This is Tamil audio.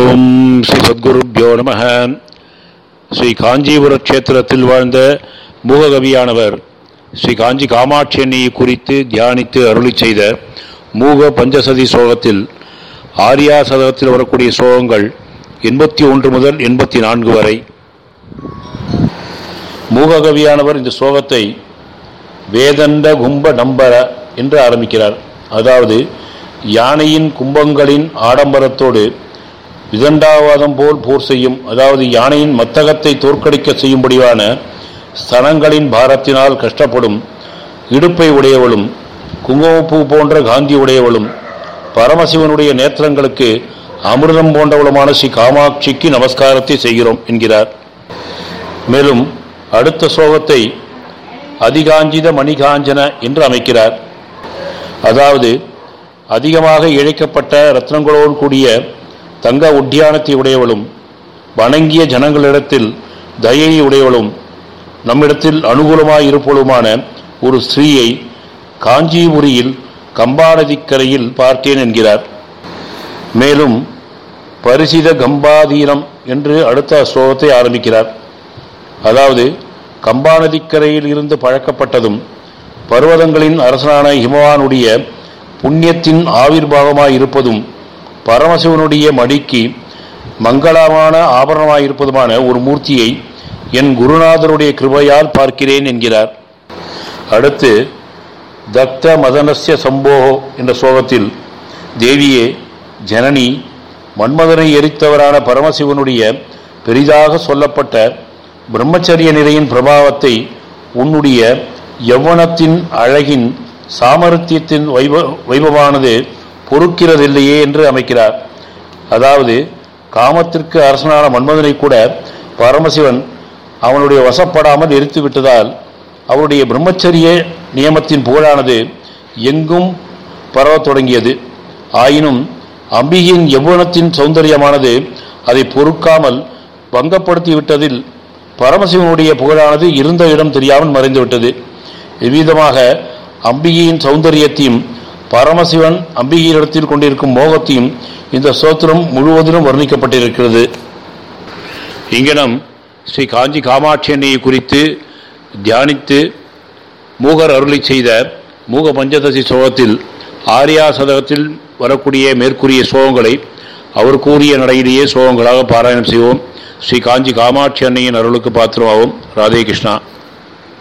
ஓம் ஸ்ரீ சத்குருப்யோ நம ஸ்ரீ காஞ்சிபுர க்ஷேத்திரத்தில் வாழ்ந்த மூககவியானவர் ஸ்ரீ காஞ்சி காமாட்சி அன்னையை குறித்து தியானித்து அருளி செய்த மூக பஞ்சசதி சோகத்தில் ஆரியா சதகத்தில் வரக்கூடிய சோகங்கள் எண்பத்தி ஒன்று முதல் எண்பத்தி நான்கு வரை மூககவியானவர் இந்த சோகத்தை வேதண்ட கும்ப நம்பர என்று ஆரம்பிக்கிறார் அதாவது யானையின் கும்பங்களின் ஆடம்பரத்தோடு விதண்டாவாதம் போல் போர் செய்யும் அதாவது யானையின் மத்தகத்தை தோற்கடிக்க செய்யும்படியான ஸ்தனங்களின் பாரத்தினால் கஷ்டப்படும் இடுப்பை உடையவளும் குங்குமப்பூ போன்ற காந்தி உடையவளும் பரமசிவனுடைய நேத்திரங்களுக்கு அமிர்தம் போன்றவளுமான ஸ்ரீ காமாட்சிக்கு நமஸ்காரத்தை செய்கிறோம் என்கிறார் மேலும் அடுத்த சோகத்தை அதிகாஞ்சித மணிகாஞ்சன என்று அமைக்கிறார் அதாவது அதிகமாக இழைக்கப்பட்ட ரத்னங்களோடு கூடிய தங்க உத்தியானத்தை உடையவளும் வணங்கிய ஜனங்களிடத்தில் தயையை உடையவளும் நம்மிடத்தில் அனுகூலமாய் இருப்பவளுமான ஒரு ஸ்திரீயை காஞ்சிபுரியில் கம்பாநதிக்கரையில் பார்த்தேன் என்கிறார் மேலும் பரிசித கம்பாதீனம் என்று அடுத்த ஸ்லோகத்தை ஆரம்பிக்கிறார் அதாவது கம்பாநதிக்கரையில் இருந்து பழக்கப்பட்டதும் பர்வதங்களின் அரசனான ஹிமவானுடைய புண்ணியத்தின் ஆவிர்வாவமாய் இருப்பதும் பரமசிவனுடைய மடிக்கு மங்களமான ஆபரணமாய் இருப்பதுமான ஒரு மூர்த்தியை என் குருநாதருடைய கிருபையால் பார்க்கிறேன் என்கிறார் அடுத்து தக்த மதனஸ்ய சம்போகோ என்ற ஸ்லோகத்தில் தேவியே ஜனனி மன்மதனை எரித்தவரான பரமசிவனுடைய பெரிதாக சொல்லப்பட்ட பிரம்மச்சரிய நிலையின் பிரபாவத்தை உன்னுடைய யௌவனத்தின் அழகின் சாமர்த்தியத்தின் வைப வைபவானது பொறுக்கிறதில்லையே என்று அமைக்கிறார் அதாவது காமத்திற்கு அரசனான மன்மதனை கூட பரமசிவன் அவனுடைய வசப்படாமல் எரித்து விட்டதால் அவருடைய பிரம்மச்சரிய நியமத்தின் புகழானது எங்கும் பரவத் தொடங்கியது ஆயினும் அம்பிகையின் யௌவனத்தின் சௌந்தரியமானது அதை பொறுக்காமல் பங்கப்படுத்தி விட்டதில் பரமசிவனுடைய புகழானது இருந்த இடம் தெரியாமல் மறைந்துவிட்டது இவ்விதமாக அம்பிகையின் சௌந்தரியத்தையும் பரமசிவன் அம்பிகையிடத்தில் கொண்டிருக்கும் மோகத்தையும் இந்த சோத்திரம் முழுவதிலும் வர்ணிக்கப்பட்டிருக்கிறது இங்கனம் ஸ்ரீ காஞ்சி காமாட்சி அன்னையை குறித்து தியானித்து மூகர் அருளி செய்த மூக பஞ்சதசி சோகத்தில் ஆரியா சதகத்தில் வரக்கூடிய மேற்கூறிய சோகங்களை அவர் கூறிய நடையிலேயே சோகங்களாக பாராயணம் செய்வோம் ஸ்ரீ காஞ்சி காமாட்சி அன்னையின் அருளுக்கு பாத்திரமாகும் ராதே கிருஷ்ணா